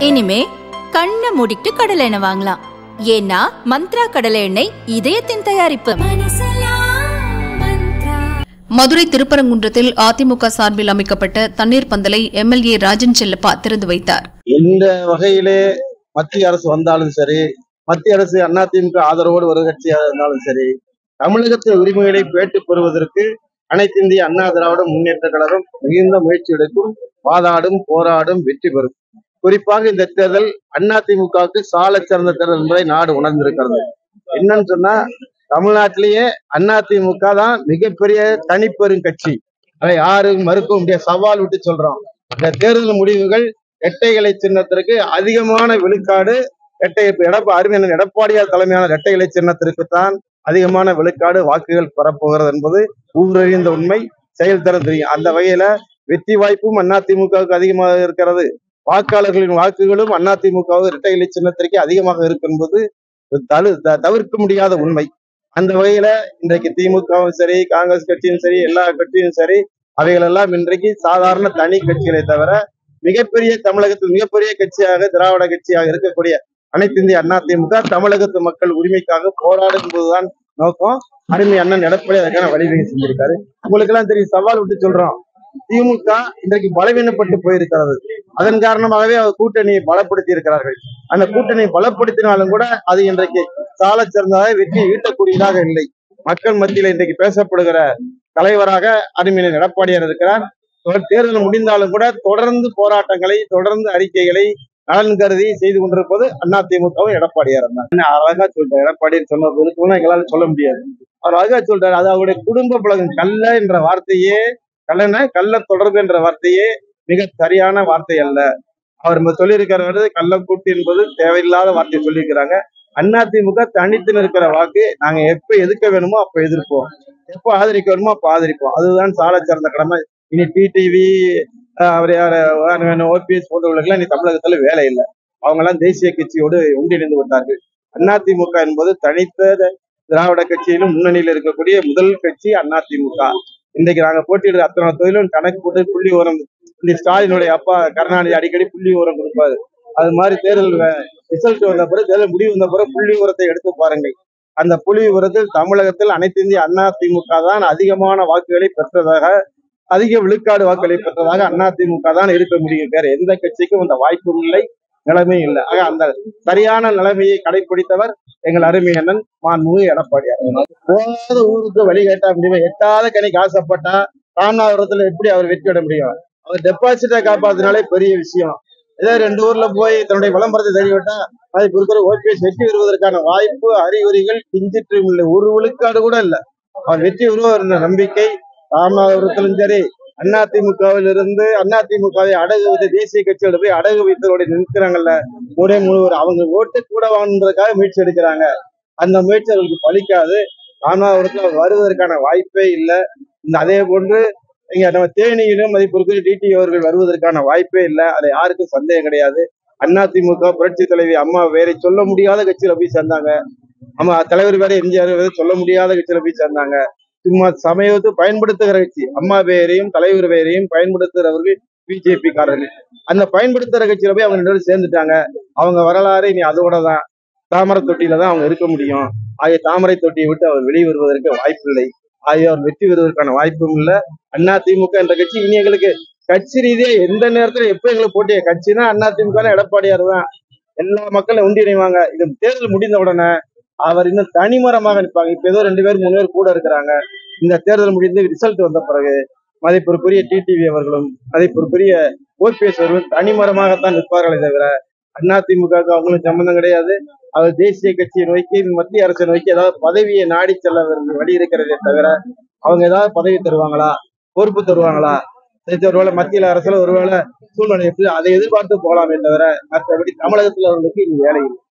இனிமே கண்ணை மூடிட்டு கடலை எண்ணெய் வாங்கலாம் ஏன்னா மந்த்ரா கடலை எண்ணெய் இதயத்தின் தயாரிப்பு மதுரை திருப்பரங்குன்றத்தில் அதிமுக சார்பில் அமைக்கப்பட்ட தண்ணீர் பந்தலை எம்எல்ஏ ராஜன் செல்லப்பா திறந்து வைத்தார் எந்த வகையிலே மத்திய அரசு வந்தாலும் சரி மத்திய அரசு அதிமுக ஆதரவோடு ஒரு கட்சியாக இருந்தாலும் சரி தமிழகத்தின் உரிமைகளை பேட்டு பெறுவதற்கு அனைத்து இந்திய அண்ணா திராவிட முன்னேற்ற கழகம் மிகுந்த முயற்சி எடுக்கும் வாதாடும் போராடும் வெற்றி பெறும் குறிப்பாக இந்த தேர்தல் அதிமுகவுக்கு சால சிறந்த தேர்தல் என்பதை நாடு உணர்ந்திருக்கிறது என்னன்னு சொன்னா தமிழ்நாட்டிலேயே அதிமுக தான் மிகப்பெரிய தனிப்பெரும் கட்சி அதை யாரும் மறுக்க முடியாது சவால் விட்டு சொல்றோம் இந்த தேர்தல் முடிவுகள் இரட்டைகளை சின்னத்திற்கு அதிகமான விழுக்காடு இரட்டை எடப்பா அருமையான எடப்பாடியார் தலைமையான இரட்டைகளை சின்னத்திற்கு தான் அதிகமான விழுக்காடு வாக்குகள் பெறப்போகிறது என்பது ஊரறிந்த உண்மை செயல்திறன் தெரியும் அந்த வகையில வெற்றி வாய்ப்பும் அதிமுகவுக்கு அதிகமாக இருக்கிறது வாக்காளர்களின் வாக்குகளும் அதிமுக இரட்டை இலை சின்னத்திற்கே அதிகமாக இருக்கு என்பது தழு த- தவிர்க்க முடியாத உண்மை அந்த வகையில இன்றைக்கு திமுகவும் சரி காங்கிரஸ் கட்சியும் சரி எல்லா கட்சியும் சரி அவைகளெல்லாம் இன்றைக்கு சாதாரண தனி கட்சிகளை தவிர மிகப்பெரிய தமிழகத்தில் மிகப்பெரிய கட்சியாக திராவிட கட்சியாக இருக்கக்கூடிய அனைத்து இந்திய அண்ணா திமுக தமிழகத்து மக்கள் உரிமைக்காக போராடும் என்பதுதான் நோக்கம் அருமை அண்ணன் எடப்பாடி அதற்கான வழிவகை செஞ்சிருக்காரு உங்களுக்கு எல்லாம் தெரியும் சவால் விட்டு சொல்றோம் திமுக இன்றைக்கு பலவீனப்பட்டு போயிருக்கிறது அதன் காரணமாகவே அவர் கூட்டணியை பலப்படுத்தி இருக்கிறார்கள் அந்த கூட்டணியை பலப்படுத்தினாலும் கூட அது இன்றைக்கு சால சிறந்ததாக வெற்றியை ஈட்டக்கூடியதாக இல்லை மக்கள் மத்தியில இன்றைக்கு பேசப்படுகிற தலைவராக அருமையின் எடப்பாடியார் இருக்கிறார் தொடர் தேர்தல் முடிந்தாலும் கூட தொடர்ந்து போராட்டங்களை தொடர்ந்து அறிக்கைகளை நலன் கருதி செய்து கொண்டிருப்பது அதிமுகவும் எடப்பாடியார் தான் என்ன அழகா சொல்றாரு எடப்பாடியார் சொன்ன இருக்குன்னா எங்களால சொல்ல முடியாது அவர் அழகா சொல்றாரு அது அவருடைய குடும்ப பழகம் கள்ள என்ற வார்த்தையே கள்ளன கள்ள தொடர்பு என்ற வார்த்தையே மிக சரியான வார்த்தை அல்ல அவர் நம்ம சொல்லியிருக்கிறாரு கள்ளக்கூட்டு என்பது தேவையில்லாத வார்த்தையை சொல்லியிருக்கிறாங்க அதிமுக தனித்து நிற்கிற வாக்கு நாங்க எப்ப எதிர்க்க வேணுமோ அப்ப எதிர்ப்போம் எப்ப ஆதரிக்க வேணுமோ அப்ப ஆதரிப்போம் அதுதான் சால சிறந்த கடமை இனி டிடிவி அவர் யார் ஓபிஎஸ் போன்றவர்களுக்கெல்லாம் இனி தமிழகத்துல வேலை இல்லை அவங்க எல்லாம் தேசிய கட்சியோடு ஒன்றிணைந்து விட்டார்கள் அதிமுக என்பது தனித்த திராவிட கட்சியிலும் முன்னணியில் இருக்கக்கூடிய முதல் கட்சி அதிமுக இன்றைக்கு நாங்க போட்டியிடுற அத்தனை தொழிலும் கணக்கு போட்டு புள்ளி உரம் இந்த ஸ்டாலினுடைய அப்பா கருணாநிதி அடிக்கடி புள்ளி உரம் கொடுப்பாரு அது மாதிரி தேர்தல் ரிசல்ட் வந்த பிறகு தேர்தல் முடிவு வந்த பிறகு புள்ளி உரத்தை எடுத்து பாருங்கள் அந்த புள்ளி உரத்தில் தமிழகத்தில் அனைத்து இந்திய அண்ணா திமுக தான் அதிகமான வாக்குகளை பெற்றதாக அதிக விழுக்காடு வாக்குகளை பெற்றதாக அண்ணா திமுக தான் இருக்க முடியும் வேற எந்த கட்சிக்கும் அந்த வாய்ப்பும் இல்லை நிலைமையும் இல்லை ஆக அந்த சரியான நிலைமையை கடைபிடித்தவர் எங்கள் அருமை அண்ணன் மாண்புமிகு எடப்பாடியார் போகாத ஊருக்கு வழி கேட்டா முடியுமா எட்டாத கணிக்கு ஆசைப்பட்டா ராமநாதபுரத்துல எப்படி அவர் வெற்றி பெற முடியும் அவர் டெபாசிட்டை காப்பாத்தினாலே பெரிய விஷயம் ஏதோ ரெண்டு ஊர்ல போய் தன்னுடைய விளம்பரத்தை தெரிவிட்டா அது இருக்கிற ஓபிஎஸ் வெற்றி பெறுவதற்கான வாய்ப்பு அறிகுறிகள் கிஞ்சிற்றும் இல்லை ஒரு விழுக்காடு கூட இல்ல அவர் வெற்றி பெறுவார் என்ற நம்பிக்கை ராமநாதபுரத்திலும் சரி அதிமுகவில் இருந்து அதிமுகவை அடகு வைத்த தேசிய கட்சியோட போய் அடகு வைத்ததோட நிற்கிறாங்கல்ல ஒரே முழுவர் அவங்க ஓட்டு கூட வாங்குறதுக்காக முயற்சி எடுக்கிறாங்க அந்த முயற்சி அவர்களுக்கு பலிக்காது ராமநாதபுரத்தில் அவர் வருவதற்கான வாய்ப்பே இல்லை இந்த அதே போன்று இங்க நம்ம தேனியிலும் மதிப்பிற்கு டிடி அவர்கள் வருவதற்கான வாய்ப்பே இல்லை அது யாருக்கும் சந்தேகம் கிடையாது அதிமுக புரட்சி தலைவி அம்மா வேற சொல்ல முடியாத கட்சியில போய் சேர்ந்தாங்க ஆமா தலைவர் வேற எம்ஜிஆர் வேற சொல்ல முடியாத கட்சியில போய் சேர்ந்தாங்க சும்மா சமயத்து பயன்படுத்துகிற கட்சி அம்மா பேரையும் தலைவர் பேரையும் பயன்படுத்துகிறவர்கள் பிஜேபி காரர்கள் அந்த பயன்படுத்துகிற கட்சியில போய் அவங்க ரெண்டு பேரும் சேர்ந்துட்டாங்க அவங்க வரலாறு இனி அதோட தான் தாமரை தொட்டியில தான் அவங்க இருக்க முடியும் ஆகிய தாமரை தொட்டியை விட்டு அவர் வெளியே வருவதற்கு வாய்ப்பில்லை ஆகிய அவர் வெற்றி பெறுவதற்கான வாய்ப்பும் இல்லை அண்ணா திமுக என்ற கட்சி இனி எங்களுக்கு கட்சி ரீதியா எந்த நேரத்துல எப்ப எங்களுக்கு போட்டிய கட்சினா அண்ணா திமுக எடப்பாடியார் தான் எல்லா மக்களும் ஒன்றிணைவாங்க இது தேர்தல் முடிந்த உடனே அவர் இன்னும் தனிமரமாக நிற்பாங்க இப்ப ஏதோ ரெண்டு பேர் மூணு பேர் கூட இருக்கிறாங்க இந்த தேர்தல் முடிந்து ரிசல்ட் வந்த பிறகு மதிப்பிற்குரிய டிடிவி அவர்களும் மதிப்பிற்குரிய ஓபிஎஸ் அவர்களும் தனிமரமாகத்தான் நிற்பார்களே தவிர அதிமுகவுக்கு அவங்களும் சம்பந்தம் கிடையாது அவர் தேசிய கட்சியை நோக்கி மத்திய அரசை நோக்கி ஏதாவது பதவியை நாடி செல்ல விரும்பும் வழி இருக்கிறதே தவிர அவங்க ஏதாவது பதவி தருவாங்களா பொறுப்பு தருவாங்களா சரி, ஒருவேளை மத்தியில அரசுல ஒருவேளை சூழ்நிலை எப்படி அதை எதிர்பார்த்து போகலாமே தவிர மற்றபடி தமிழகத்துல அவர்களுக்கு இனி வேலை இல்லை